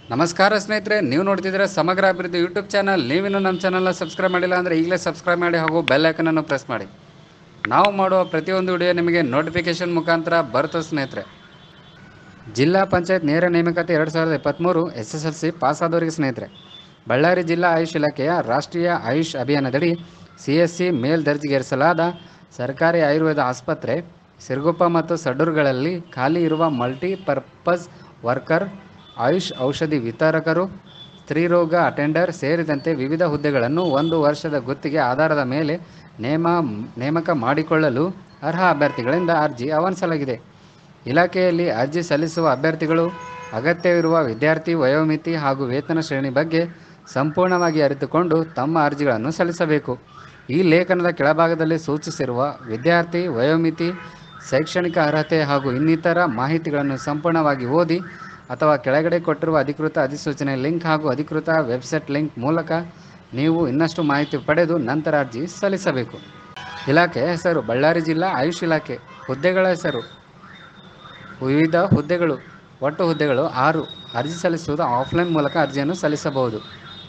ನಮಸ್ಕಾರ ಸ್ನೇಹಿತರೆ ನೀವು ನೋಡ್ತಿದ್ರೆ ಸಮಗ್ರ ಅಭಿವೃದ್ಧಿ ಯೂಟ್ಯೂಬ್ ಚಾನಲ್ ನೀವಿನ್ನೂ ನಮ್ಮ ಚಾನಲ್ನ ಸಬ್ಸ್ಕ್ರೈಬ್ ಮಾಡಿಲ್ಲ ಅಂದರೆ ಈಗಲೇ ಸಬ್ಸ್ಕ್ರೈಬ್ ಮಾಡಿ ಹಾಗೂ ಬೆಲ್ ಐಕನನ್ನು ಪ್ರೆಸ್ ಮಾಡಿ ನಾವು ಮಾಡುವ ಪ್ರತಿಯೊಂದು ವಿಡಿಯೋ ನಿಮಗೆ ನೋಟಿಫಿಕೇಶನ್ ಮುಖಾಂತರ ಬರುತ್ತೆ ಸ್ನೇಹಿತರೆ ಜಿಲ್ಲಾ ಪಂಚಾಯತ್ ನೇರ ನೇಮಕಾತಿ ಎರಡು ಸಾವಿರದ ಇಪ್ಪತ್ತ್ಮೂರು ಎಸ್ ಎಸ್ ಎಲ್ ಸಿ ಪಾಸಾದವರಿಗೆ ಸ್ನೇಹಿತರೆ ಬಳ್ಳಾರಿ ಜಿಲ್ಲಾ ಆಯುಷ್ ಇಲಾಖೆಯ ರಾಷ್ಟ್ರೀಯ ಆಯುಷ್ ಅಭಿಯಾನದಡಿ ಸಿ ಎಸ್ ಸಿ ಮೇಲ್ದರ್ಜೆಗೇರಿಸಲಾದ ಸರ್ಕಾರಿ ಆಯುರ್ವೇದ ಆಸ್ಪತ್ರೆ ಸಿರುಗುಪ್ಪ ಮತ್ತು ಸಡ್ಡೂರುಗಳಲ್ಲಿ ಖಾಲಿ ಇರುವ ಮಲ್ಟಿಪರ್ಪಸ್ ವರ್ಕರ್ ಆಯುಷ್ ಔಷಧಿ ವಿತರಕರು ಸ್ತ್ರೀರೋಗ ಅಟೆಂಡರ್ ಸೇರಿದಂತೆ ವಿವಿಧ ಹುದ್ದೆಗಳನ್ನು ಒಂದು ವರ್ಷದ ಗುತ್ತಿಗೆ ಆಧಾರದ ಮೇಲೆ ನೇಮ ನೇಮಕ ಮಾಡಿಕೊಳ್ಳಲು ಅರ್ಹ ಅಭ್ಯರ್ಥಿಗಳಿಂದ ಅರ್ಜಿ ಆಹ್ವಾನಿಸಲಾಗಿದೆ ಇಲಾಖೆಯಲ್ಲಿ ಅರ್ಜಿ ಸಲ್ಲಿಸುವ ಅಭ್ಯರ್ಥಿಗಳು ಅಗತ್ಯವಿರುವ ವಿದ್ಯಾರ್ಥಿ ವಯೋಮಿತಿ ಹಾಗೂ ವೇತನ ಶ್ರೇಣಿ ಬಗ್ಗೆ ಸಂಪೂರ್ಣವಾಗಿ ಅರಿತುಕೊಂಡು ತಮ್ಮ ಅರ್ಜಿಗಳನ್ನು ಸಲ್ಲಿಸಬೇಕು ಈ ಲೇಖನದ ಕೆಳಭಾಗದಲ್ಲಿ ಸೂಚಿಸಿರುವ ವಿದ್ಯಾರ್ಥಿ ವಯೋಮಿತಿ ಶೈಕ್ಷಣಿಕ ಅರ್ಹತೆ ಹಾಗೂ ಇನ್ನಿತರ ಮಾಹಿತಿಗಳನ್ನು ಸಂಪೂರ್ಣವಾಗಿ ಓದಿ ಅಥವಾ ಕೆಳಗಡೆ ಕೊಟ್ಟಿರುವ ಅಧಿಕೃತ ಅಧಿಸೂಚನೆ ಲಿಂಕ್ ಹಾಗೂ ಅಧಿಕೃತ ವೆಬ್ಸೈಟ್ ಲಿಂಕ್ ಮೂಲಕ ನೀವು ಇನ್ನಷ್ಟು ಮಾಹಿತಿ ಪಡೆದು ನಂತರ ಅರ್ಜಿ ಸಲ್ಲಿಸಬೇಕು ಇಲಾಖೆ ಹೆಸರು ಬಳ್ಳಾರಿ ಜಿಲ್ಲಾ ಆಯುಷ್ ಇಲಾಖೆ ಹುದ್ದೆಗಳ ಹೆಸರು ವಿವಿಧ ಹುದ್ದೆಗಳು ಒಟ್ಟು ಹುದ್ದೆಗಳು ಆರು ಅರ್ಜಿ ಸಲ್ಲಿಸುವುದು ಆಫ್ಲೈನ್ ಮೂಲಕ ಅರ್ಜಿಯನ್ನು ಸಲ್ಲಿಸಬಹುದು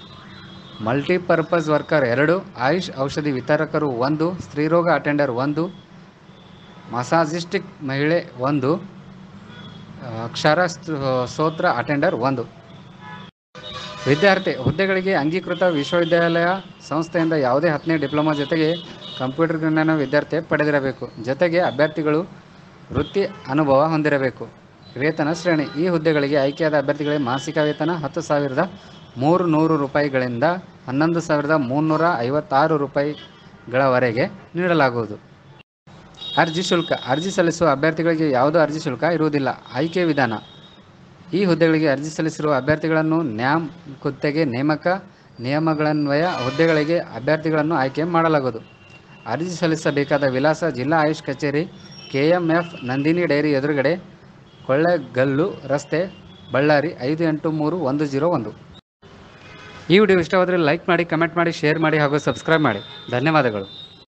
ಮಲ್ಟಿಪರ್ಪಸ್ ವರ್ಕರ್ ಎರಡು ಆಯುಷ್ ಔಷಧಿ ವಿತರಕರು ಒಂದು ಸ್ತ್ರೀರೋಗ ಅಟೆಂಡರ್ ಒಂದು ಮಸಾಜಿಸ್ಟಿಕ್ ಮಹಿಳೆ ಒಂದು ಅಕ್ಷರ ಸ್ತೋತ್ರ ಅಟೆಂಡರ್ ಒಂದು ವಿದ್ಯಾರ್ಥಿ ಹುದ್ದೆಗಳಿಗೆ ಅಂಗೀಕೃತ ವಿಶ್ವವಿದ್ಯಾಲಯ ಸಂಸ್ಥೆಯಿಂದ ಯಾವುದೇ ಹತ್ತನೇ ಡಿಪ್ಲೊಮಾ ಜೊತೆಗೆ ಕಂಪ್ಯೂಟರ್ ಜ್ಞಾನ ವಿದ್ಯಾರ್ಥಿ ಪಡೆದಿರಬೇಕು ಜೊತೆಗೆ ಅಭ್ಯರ್ಥಿಗಳು ವೃತ್ತಿ ಅನುಭವ ಹೊಂದಿರಬೇಕು ವೇತನ ಶ್ರೇಣಿ ಈ ಹುದ್ದೆಗಳಿಗೆ ಆಯ್ಕೆಯಾದ ಅಭ್ಯರ್ಥಿಗಳಿಗೆ ಮಾಸಿಕ ವೇತನ ಹತ್ತು ಸಾವಿರದ ಮೂರು ನೂರು ರೂಪಾಯಿಗಳಿಂದ ಹನ್ನೊಂದು ಸಾವಿರದ ಮುನ್ನೂರ ಐವತ್ತಾರು ರೂಪಾಯಿಗಳವರೆಗೆ ನೀಡಲಾಗುವುದು ಅರ್ಜಿ ಶುಲ್ಕ ಅರ್ಜಿ ಸಲ್ಲಿಸುವ ಅಭ್ಯರ್ಥಿಗಳಿಗೆ ಯಾವುದೇ ಅರ್ಜಿ ಶುಲ್ಕ ಇರುವುದಿಲ್ಲ ಆಯ್ಕೆ ವಿಧಾನ ಈ ಹುದ್ದೆಗಳಿಗೆ ಅರ್ಜಿ ಸಲ್ಲಿಸಿರುವ ಅಭ್ಯರ್ಥಿಗಳನ್ನು ನ್ಯಾಮ್ ಗುತ್ತಿಗೆ ನೇಮಕ ನಿಯಮಗಳನ್ವಯ ಹುದ್ದೆಗಳಿಗೆ ಅಭ್ಯರ್ಥಿಗಳನ್ನು ಆಯ್ಕೆ ಮಾಡಲಾಗುವುದು ಅರ್ಜಿ ಸಲ್ಲಿಸಬೇಕಾದ ವಿಳಾಸ ಜಿಲ್ಲಾ ಆಯುಷ್ ಕಚೇರಿ K M F Nandini dairy ಎದುರುಗಡೆ ಕೊಳ್ಳೆಗಲ್ಲು ರಸ್ತೆ ಬಳ್ಳಾರಿ ಐದು ಎಂಟು ಮೂರು ಒಂದು ಜೀರೋ ಒಂದು ಈ ವಿಡಿಯೋ ಇಷ್ಟವಾದರೆ ಲೈಕ್ ಮಾಡಿ ಕಮೆಂಟ್ ಮಾಡಿ ಶೇರ್ ಮಾಡಿ ಹಾಗೂ ಸಬ್ಸ್ಕ್ರೈಬ್ ಮಾಡಿ ಧನ್ಯವಾದಗಳು